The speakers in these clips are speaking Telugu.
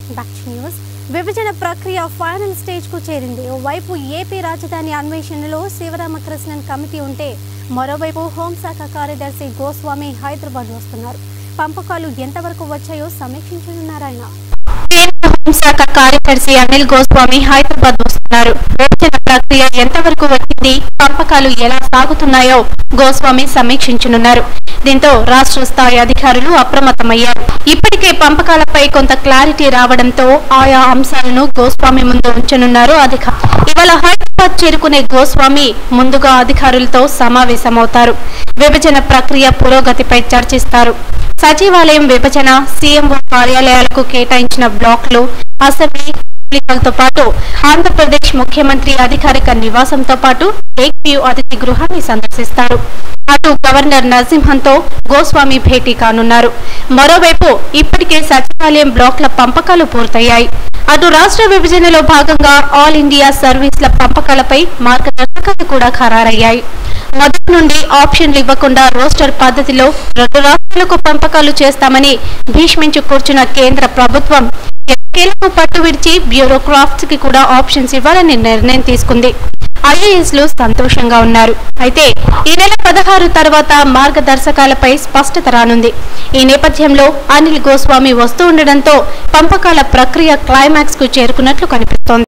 బ్యాక్ టు న్యూస్ విభజన ప్రక్రియ ఫైనల్ స్టేజ్ కు చేరింది ఓవైపు ఏపీ రాజధాని అన్వేషణలో శివరామకృష్ణన్ కమిటీ ఉంటే మరోవైపు హోంశాఖ కార్యదర్శి గోస్వామి హైదరాబాద్ వస్తున్నారు పంపకాలు ఎంతవరకు వచ్చాయో సమీక్షించనున్నారు ఆయన కేంద్ర హోంశాఖ కార్యదర్శి అనిల్ గోస్వామి హైదరాబాద్ వస్తున్నారు విభజన ప్రక్రియ ఎంతవరకు వచ్చింది పంపకాలు ఎలా సాగుతున్నాయో గోస్వామి సమీక్షించనున్నారు దీంతో రాష్ట్ర స్థాయి అధికారులు అప్రమత్తమయ్యారు ఇప్పటికే పంపకాలపై కొంత క్లారిటీ రావడంతో ఆయా అంశాలను గోస్వామి ముందు ఉంచనున్నారు అధికారులు ఇవాళ హైదరాబాద్ చేరుకునే గోస్వామి ముందుగా అధికారులతో సమావేశమవుతారు విభజన ప్రక్రియ పురోగతిపై చర్చిస్తారు సచివాలయం విభజన సీఎంఓ కార్యాలయాలకు కేటాయించిన బ్లాక్లు అసెంబ్లీ పబ్లికలతో పాటు ఆంధ్రప్రదేశ్ ముఖ్యమంత్రి అధికారిక నివాసంతో పాటు లేక్ వ్యూ అతిథి గృహాన్ని సందర్శిస్తారు అటు గవర్నర్ నరసింహన్తో గోస్వామి భేటీ కానున్నారు మరోవైపు ఇప్పటికే సచివాలయం బ్లాక్ల పంపకాలు పూర్తయ్యాయి అటు రాష్ట్ర విభజనలో భాగంగా ఆల్ ఇండియా సర్వీస్ల పంపకాలపై మార్గదర్శకాలు కూడా ఖరారయ్యాయి మొదటి నుండి ఆప్షన్లు ఇవ్వకుండా రోస్టర్ పద్ధతిలో రెండు రాష్ట్రాలకు పంపకాలు చేస్తామని భీష్మించి కూర్చున్న కేంద్ర ప్రభుత్వం ఎక్కేలకు పట్టు విడిచి బ్యూరోక్రాఫ్ట్స్ కి కూడా ఆప్షన్స్ ఇవ్వాలని నిర్ణయం తీసుకుంది ఐఏఎస్ లు సంతోషంగా ఉన్నారు అయితే ఈ నెల పదహారు తర్వాత మార్గదర్శకాలపై స్పష్టత రానుంది ఈ నేపథ్యంలో అనిల్ గోస్వామి వస్తూ ఉండడంతో పంపకాల ప్రక్రియ క్లైమాక్స్ కు చేరుకున్నట్లు కనిపిస్తోంది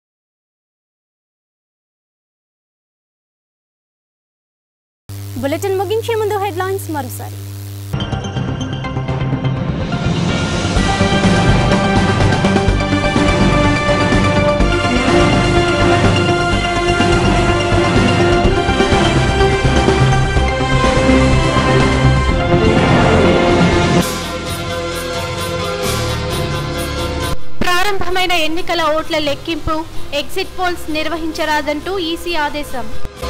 బులెటిన్ ముగించే ముందు హెడ్లైన్స్ మరోసారి ప్రారంభమైన ఎన్నికల ఓట్ల లెక్కింపు ఎగ్జిట్ పోల్స్ నిర్వహించరాదంటూ ఈసీ ఆదేశం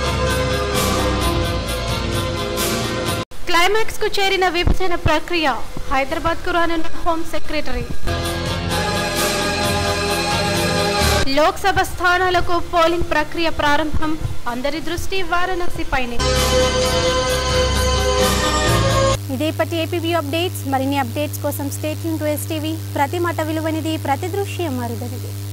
క్లైమాక్స్ కు చేరిన విభజన ప్రక్రియ హైదరాబాద్ కు రానున్న హోం సెక్రటరీ లోక్సభ స్థానాలకు పోలింగ్ ప్రక్రియ ప్రారంభం అందరి దృష్టి వారణాసిపైనే ఇదే ఇప్పటి ఏపీవీ అప్డేట్స్ మరిన్ని అప్డేట్స్ కోసం స్టేట్ టు ఎస్టీవీ ప్రతి మాట విలువైనది ప్రతి దృశ్యం అరుదైనది